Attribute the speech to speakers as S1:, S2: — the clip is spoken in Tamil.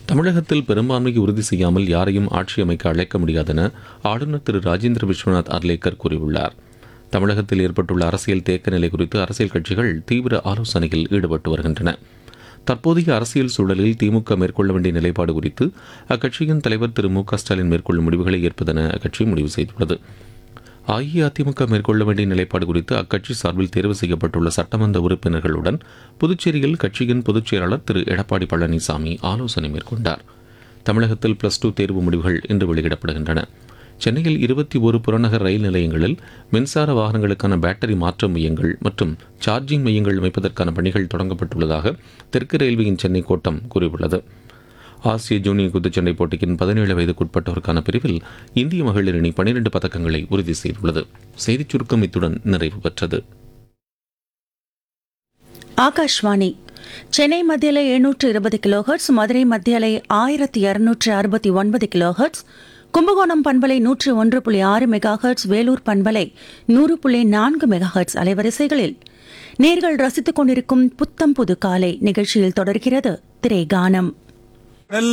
S1: தமிழகத்தில் பெரும்பான்மையை உறுதி செய்யாமல் யாரையும் ஆட்சி அமைக்க அழைக்க முடியாதென ஆளுநர் திரு ராஜேந்திர விஸ்வநாத் அர்லேக்கர் கூறியுள்ளார் தமிழகத்தில் ஏற்பட்டுள்ள அரசியல் தேக்க நிலை குறித்து அரசியல் கட்சிகள் தீவிர ஆலோசனையில் ஈடுபட்டு வருகின்றன தற்போதைய அரசியல் சூழலில் திமுக மேற்கொள்ள வேண்டிய நிலைப்பாடு குறித்து அக்கட்சியின் தலைவர் திரு மு க ஸ்டாலின் மேற்கொள்ளும் முடிவுகளை ஏற்பதென அக்கட்சி முடிவு செய்துள்ளது அஇஅதிமுக மேற்கொள்ள வேண்டிய நிலைப்பாடு குறித்து அக்கட்சி சார்பில் தேர்வு செய்யப்பட்டுள்ள சட்டமன்ற உறுப்பினர்களுடன் புதுச்சேரியில் கட்சியின் பொதுச் செயலாளர் திரு எடப்பாடி பழனிசாமி ஆலோசனை மேற்கொண்டார் தமிழகத்தில் பிளஸ் டூ தேர்வு முடிவுகள் இன்று வெளியிடப்படுகின்றன சென்னையில் இருபத்தி ஒரு புறநகர் ரயில் நிலையங்களில் மின்சார வாகனங்களுக்கான பேட்டரி மாற்ற மையங்கள் மற்றும் சார்ஜிங் மையங்கள் அமைப்பதற்கான பணிகள் தொடங்கப்பட்டுள்ளதாக தெற்கு ரயில்வேயின் சென்னை கோட்டம் கூறியுள்ளது ஆசிய ஜூனியர் குத்துச்சண்டை போட்டியின் பதினேழு வயதுக்குட்பட்டோருக்கான பிரிவில் இந்திய மகளிர் அணி பனிரெண்டு பதக்கங்களை உறுதி செய்துள்ளது செய்திச் சுருக்கம் இத்துடன் நிறைவு பெற்றது
S2: ஆகாஷ்வாணி சென்னை மத்தியலை எழுநூற்று இருபது கிலோஹெர்ட்ஸ் மதுரை மத்தியலை ஆயிரத்தி இருநூற்று அறுபத்தி ஒன்பது கிலோஹெர்ட்ஸ் கும்பகோணம் பண்பலை நூற்று ஒன்று புள்ளி ஆறு மெகாஹெர்ட்ஸ் வேலூர் பண்பலை நூறு புள்ளி நான்கு மெகாஹெர்ட்ஸ் அலைவரிசைகளில் நேர்கள் ரசித்துக் கொண்டிருக்கும் புத்தம் புது காலை நிகழ்ச்சியில் தொடர்கிறது திரை கானம்